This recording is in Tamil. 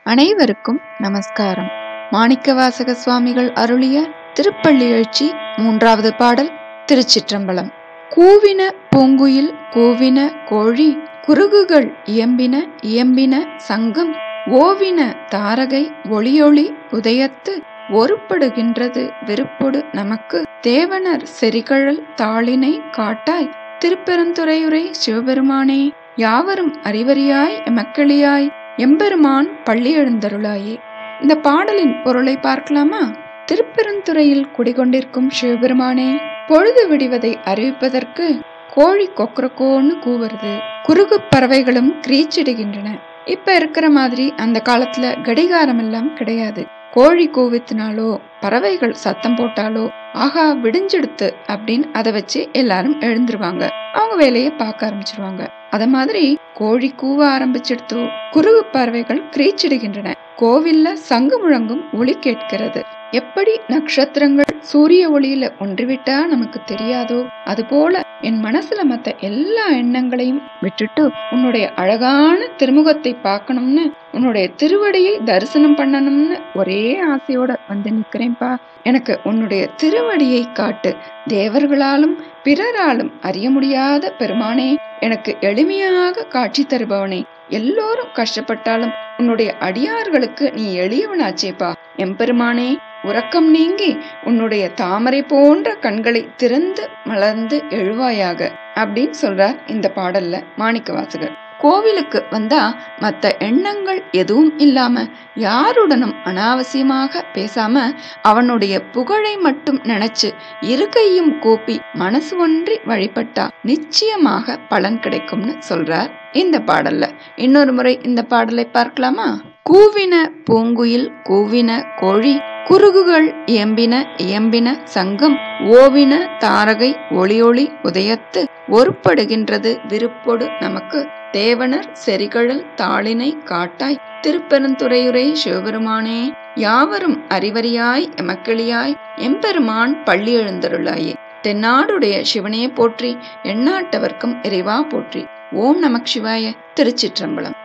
அனைவருக்கும் நமஸ்காரம் மாணிக்கவாசக சுவாமிகள் அருளிய திருப்பள்ளி எழுச்சி மூன்றாவது பாடல் திருச்சிற்றம்பலம் கூவின பூங்குயில் கூவின கோழி குருகுகள் இயம்பின இயம்பின சங்கம் ஓவின தாரகை ஒளியொளி உதயத்து ஒருப்படுகின்றது விருப்பொடு நமக்கு தேவனர் செரிகழல் தாளினை காட்டாய் திருப்பெருந்துறையுரை சிவபெருமானே யாவரும் அறிவறியாய் எமக்களியாய் எம்பெருமான் பள்ளி எழுந்தருளாயே இந்த பாடலின் பொருளை பார்க்கலாமா திருப்பெருந்துறையில் குடிகொண்டிருக்கும் சிவபெருமானே பொழுது விடிவதை அறிவிப்பதற்கு கோழி கொக்கரக்கோன்னு கூவுறது குறுகு பறவைகளும் கிரீச்சிடுகின்றன இப்ப இருக்கிற மாதிரி அந்த காலத்துல கடிகாரம் எல்லாம் கிடையாது கோழி கூவித்தினாலோ பறவைகள் சத்தம் போட்டாலோ ஆஹா விடிஞ்செடுத்து அப்படின்னு அதை வச்சு எல்லாரும் எழுந்துருவாங்க அவங்க வேலையை பார்க்க ஆரம்பிச்சிருவாங்க அத மாதிரி கோழி கூவ ஆரம்பிச்சிடுத்தோ குருகு பறவைகள் கிரீச்சிடுகின்றன கோவில்ல சங்கு முழங்கும் ஒளி கேட்கிறது எப்படி நட்சத்திரங்கள் சூரிய ஒளியில ஒன்றிவிட்டா நமக்கு தெரியாதோ அதுபோல என் மனசுல மத்த எல்லா எண்ணங்களையும் விட்டுட்டு உன்னுடைய அழகான திருமுகத்தை பார்க்கணும்னு உன்னுடைய திருவடியை தரிசனம் பண்ணணும்னு ஒரே ஆசையோட வந்து நிக்கிறேன்பா எனக்கு உன்னுடைய திருவடியை காட்டு தேவர்களாலும் பிறராலும் அறிய முடியாத பெருமானே எனக்கு எளிமையாக காட்சி தருபவனே எல்லோரும் கஷ்டப்பட்டாலும் உன்னுடைய அடியார்களுக்கு நீ எளியவனாச்சேப்பா எம்பெருமானே உறக்கம் நீங்கி உன்னுடைய தாமரை போன்ற கண்களை திறந்து மலர்ந்து எழுவாயாக அப்படின்னு சொல்றார் இந்த பாடல்ல மாணிக்க வாசகர் கோவிலுக்கு வந்தா மத்த எண்ணங்கள் எதுவும் இல்லாம யாருடனும் அனாவசியமாக பேசாம அவனுடைய புகழை மட்டும் நினைச்சு இருக்கையும் கூப்பி மனசு ஒன்றி வழிபட்டா நிச்சயமாக பலன் கிடைக்கும்னு சொல்றார் இந்த பாடல்ல இன்னொரு முறை இந்த பாடலை பார்க்கலாமா கூவின பூங்குயில் கூவின கோழி குருகுகள் இயம்பின இயம்பின சங்கம் ஓவின தாரகை ஒளியொளி உதயத்து ஒருப்படுகின்றது விருப்பொடு நமக்கு தேவனர் செரிகழல் தாளினை காட்டாய் திருப்பெருந்துறையுரை சிவபெருமானே யாவரும் அறிவறியாய் எமக்கிளியாய் எம்பெருமான் பள்ளி எழுந்தருளாயே தென்னாடுடைய சிவனே போற்றி எண்ணாட்டவர்க்கும் இறைவா போற்றி ஓம் நமக் சிவாய திருச்சிற்றம்பலம்